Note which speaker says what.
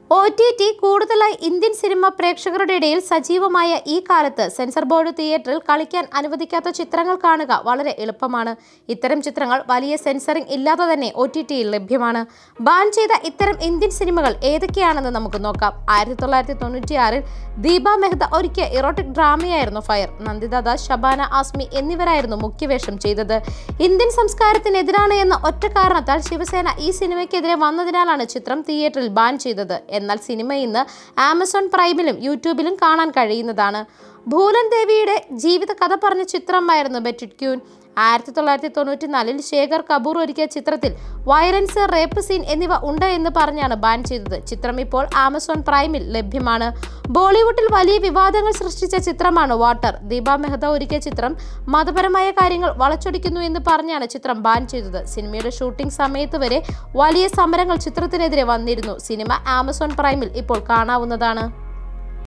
Speaker 1: O T T കൂടുതലായി Indian cinema പ്രേക്ഷകരുടെ ഇടയിൽ സജീവമായ ഈ കാലത്ത് സെൻസർ ബോർഡ് തിയേറ്ററിൽ കളിക്കാൻ അനുവദിക്കാത്ത ചിത്രങ്ങൾ കാണുക വളരെ എളുപ്പമാണ് ഇത്തരം ചിത്രങ്ങൾ വലിയ സെൻസറിംഗ് ഇല്ലാതെ തന്നെ ഒ ടി ടിയിൽ ലഭ്യമാണ് ബാൻ ചെയ്ത ഇത്തരം ഇന്ത്യൻ സിനിമകൾ ഏതൊക്കെയാണെന്ന് നമുക്ക് നോക്കാം ആയിരത്തി തൊള്ളായിരത്തി തൊണ്ണൂറ്റിയാറിൽ ദീപ മെഹ്ത ഒരുക്കിയ ഇറോട്ടിക് ഡ്രാമയായിരുന്നു ഫയർ നന്ദിത ദാസ് ഷബാന ആസ്മി എന്നിവരായിരുന്നു മുഖ്യവേഷം ചെയ്തത് ഇന്ത്യൻ സംസ്കാരത്തിനെതിരാണ് എന്ന ഒറ്റ കാരണത്താൽ ശിവസേന ഈ സിനിമയ്ക്കെതിരെ വന്നതിനാലാണ് ചിത്രം തിയേറ്ററിൽ ബാൻ ചെയ്തത് എന്നാൽ സിനിമ ഇന്ന് ആമസോൺ പ്രൈമിലും യൂട്യൂബിലും കാണാൻ കഴിയുന്നതാണ് ഭൂലൻ ദേവിയുടെ ജീവിത കഥ പറഞ്ഞ ചിത്രമായിരുന്നു ബെറ്റിഡ് ക്യൂൻ ആയിരത്തി തൊള്ളായിരത്തി തൊണ്ണൂറ്റിനാലിൽ ശേഖർ കപൂർ ഒരുക്കിയ ചിത്രത്തിൽ വയലൻസ് റേപ്പ് സീൻ എന്നിവ ഉണ്ട് എന്ന് പറഞ്ഞാണ് ബാൻ ചെയ്തത് ചിത്രം ഇപ്പോൾ ആമസോൺ പ്രൈമിൽ ലഭ്യമാണ് ബോളിവുഡിൽ വലിയ വിവാദങ്ങൾ സൃഷ്ടിച്ച ചിത്രമാണ് വാട്ടർ ദീപ മെഹ്ത ഒരുക്കിയ ചിത്രം മതപരമായ കാര്യങ്ങൾ വളച്ചൊടിക്കുന്നു എന്ന് പറഞ്ഞാണ് ചിത്രം ബാൻ ചെയ്തത് സിനിമയുടെ ഷൂട്ടിംഗ് സമയത്ത് വരെ വലിയ സമരങ്ങൾ ചിത്രത്തിനെതിരെ വന്നിരുന്നു സിനിമ ആമസോൺ പ്രൈമിൽ ഇപ്പോൾ കാണാവുന്നതാണ്